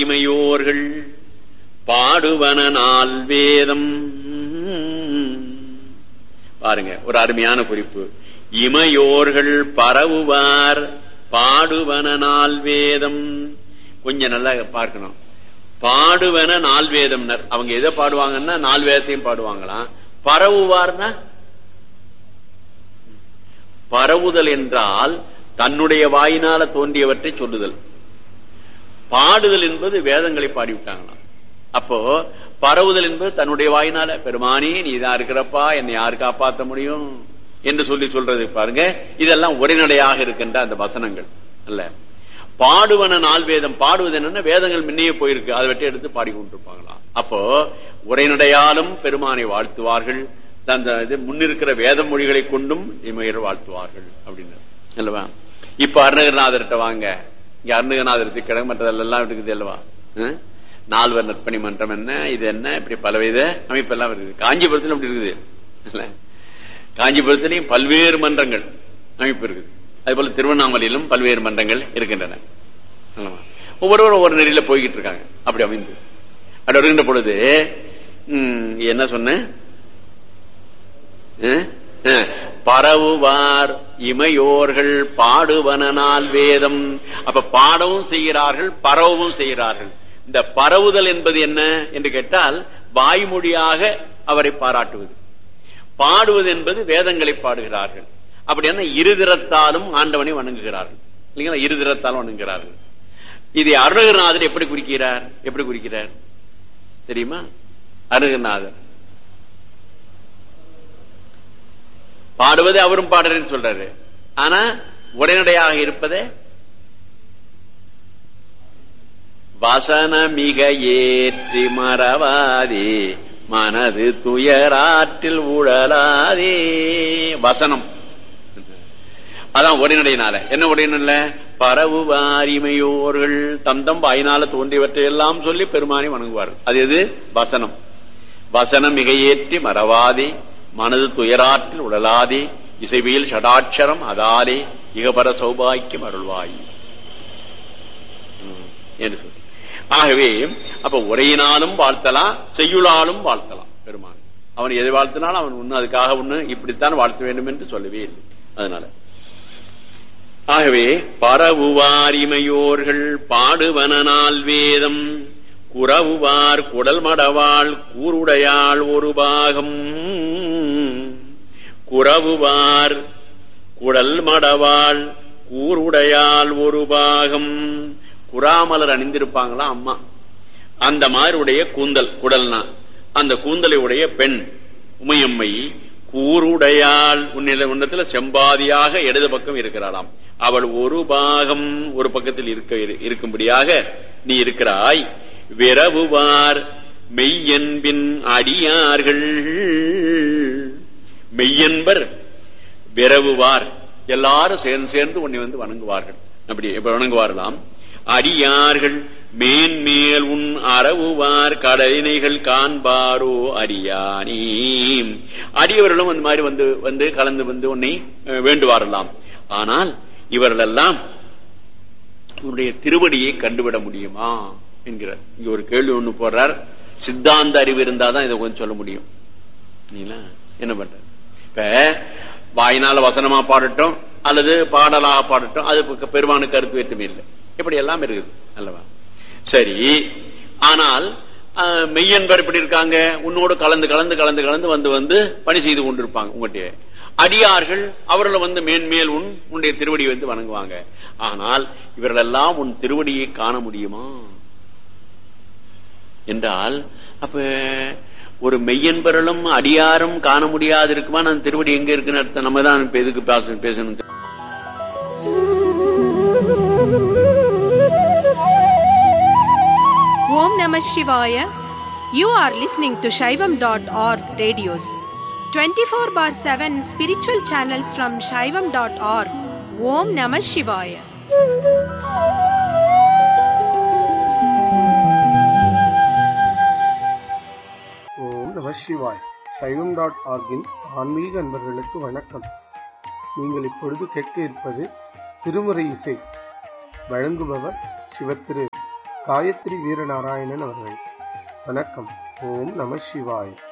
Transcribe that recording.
இமையோர்கள் பாடுவன நாள் வேதம் பாருங்க ஒரு அருமையான குறிப்பு இமையோர்கள் பரவுவார் பாடுவன நாள் வேதம் கொஞ்சம் நல்லா பார்க்கணும் பாடுவன நாள் வேதம்னர் அவங்க எதை பாடுவாங்கன்னா நாள் வேதத்தையும் பாடுவாங்களாம் பரவுவார்னா பரவுதல் என்றால் தன்னுடைய வாயினால தோன்றியவற்றை சொல்லுதல் பாடுதல் என்பது வேதங்களை பாடிவிட்டாங்களாம் அப்போ பரவுதல் என்பது தன்னுடைய வாயினால பெருமானி நீ தான் இருக்கிறப்பா என்னை யாரு காப்பாற்ற முடியும் என்று சொல்லி சொல்றது பாருங்க இதெல்லாம் உரைநடையாக இருக்கின்ற அந்த வசனங்கள் அல்ல பாடுவன நாள் வேதம் பாடுவது என்னன்னா வேதங்கள் முன்னையே போயிருக்கு அதை வெட்டி எடுத்து பாடிக்கொண்டிருப்பாங்களாம் அப்போ உரைநடையாலும் பெருமானை வாழ்த்துவார்கள் அந்த இது முன்னிருக்கிற வேத மொழிகளை கொண்டும் இமையர் வாழ்த்துவார்கள் அப்படின்னு அல்லவா இப்ப அருணகிரிநாதர்கிட்ட வாங்க இங்க அருணகிரிநாதர் சிக்கடம் மற்றதெல்லாம் இருக்குது அல்லவா ஹம்? நால்வர் நற்பணி மன்றம் என்ன இது என்ன இப்படி பலவித அமைப்பெல்லாம் இருக்குது காஞ்சிபுரத்தில் அப்படி இருக்குது இல்ல? காஞ்சிபுரத்திலையும் பல்வேறு மன்றங்கள் அமைப்பு இருக்குது அதே போல திருவண்ணாமலையிலும் பல்வேறு மன்றங்கள் இருக்கின்றன அல்லவா? ஒவ்வொருவரும் ஒவ்வொரு நெறியில போய்கிட்டு இருக்காங்க அப்படி அமைந்து அப்படி வருகின்ற பொழுது ம், என்ன சொன்ன பரவுவார் இமையோர்கள் பாடுவனால் வேதம் அப்ப பாடவும் செய்கிறார்கள் பரவவும் செய்கிறார்கள் இந்த பரவுதல் என்பது என்ன என்று கேட்டால் வாய்மொழியாக அவரை பாராட்டுவது பாடுவது என்பது வேதங்களை பாடுகிறார்கள் அப்படி என்ன இருதிறத்தாலும் ஆண்டவனை வணங்குகிறார்கள் இல்லைங்களா இருதிறத்தாலும் வணங்குகிறார்கள் இதை அருணகிரிநாதர் எப்படி குறிக்கிறார் எப்படி குறிக்கிறார் தெரியுமா அருணகிரிநாதர் பாடுவது அவரும் பாடுறேன்னு சொல்றாரு ஆனா உரைநடையாக இருப்பதே வசன மிக ஏற்றி மறவாதே மனது துயராற்றில் உழலாதே வசனம் அதான் உரைநடையினால என்ன உரைநடையில பரவு வாரிமையோர்கள் தந்தம் வாயினால தோன்றியவற்றை எல்லாம் சொல்லி பெருமானை வணங்குவார்கள் அது எது வசனம் வசனம் மிக ஏற்றி மறவாதே மனது துயராற்றில் உடலாதே இசைவியல் ஷடாட்சரம் அதாலே இகபர சௌபாக்கியம் அருள்வாய் ம், என்று சொல்லி ஆகவே அப்ப உரையினாலும் வாழ்த்தலாம் செய்யுளாலும் வாழ்த்தலாம் பெருமான் அவன் எதை வாழ்த்தினாலும் அவன் ஒண்ணு அதுக்காக ஒண்ணு இப்படித்தான் வாழ்த்த வேண்டும் என்று சொல்லவே இல்லை அதனால ஆகவே பரவுவாரிமையோர்கள் பாடுவனால் வேதம் குறவுவார் குடல் மடவாள் கூருடையாள் ஒரு பாகம் குறவுவார் குடல் மடவாள் கூருடையாள் ஒரு பாகம் குறாமலர் அணிந்திருப்பாங்களா அம்மா அந்த மாதிரி உடைய கூந்தல் குடல்னா அந்த கூந்தலை உடைய பெண் உமையம்மை கூருடையாள் உன்னில உன்னத்துல செம்பாதியாக இடது பக்கம் இருக்கிறாளாம் அவள் ஒரு பாகம் ஒரு பக்கத்தில் இருக்க இருக்கும்படியாக நீ இருக்கிறாய் விரவுவார் மெய்யன்பின் அடியார்கள் மெய்யன்பர் விரவுவார் எல்லாரும் சேர்ந்து சேர்ந்து உன்னை வந்து வணங்குவார்கள் அப்படி எப்ப வணங்குவார்களாம் அடியார்கள் மேன்மேல் உன் அறவுவார் கடலினைகள் காண்பாரோ அரியானி அடியவர்களும் அந்த மாதிரி வந்து வந்து கலந்து வந்து உன்னை அஹ், வேண்டுவாரலாம் ஆனால் இவர்களெல்லாம் உன்னுடைய திருவடியை கண்டுவிட முடியுமா என்கிறார் இங்க ஒரு கேள்வி ஒண்ணு போடுறார் சித்தாந்த அறிவு இருந்தாதான் இதை கொஞ்சம் சொல்ல முடியும் நீங்களா? என்ன பண்ற இப்ப வாயினால வசனமா பாடட்டும் அல்லது பாடலாக பாடட்டும் அது பக்க- பெருமானு கருத்து வேற்றுமை இல்லை இப்படி எல்லாம் இருக்குது அல்லவா சரி ஆனால் ஆஹ், மெய்யன்பர் இப்படி இருக்காங்க உன்னோடு கலந்து கலந்து கலந்து கலந்து வந்து வந்து பணி செய்து கொண்டிருப்பாங்க உங்கள்கிட்ட அடியார்கள் அவர்களை வந்து மேன்மேல் உன் உன்னுடைய திருவடியை வந்து வணங்குவாங்க ஆனால் இவர்களெல்லாம் உன் திருவடியை காண முடியுமா என்றால் அப்ப ஒரு மெய்யன்பர்களும் அடியாரும் காண முடியாது இருக்குமா நான் திருவடி எங்க இருக்குன்னு அர்த்தம் நம்ம தான் இப்ப எதுக்கு பேச- பேசணும் Om Namah Shivaya. You are listening to Shaivam.org radios. 24 bar 7 spiritual channels from Shaivam.org. Om Namah Shivaya. ஓம் நம சிவாய் சைவம் டாட் ஆர்கின் ஆன்மீக அன்பர்களுக்கு வணக்கம் நீங்கள் இப்பொழுது கேட்க இருப்பது திருமுறை இசை வழங்குபவர் சிவத்திரு காயத்ரி வீரநாராயணன் அவர்கள் வணக்கம் ஓம் நம சிவாய்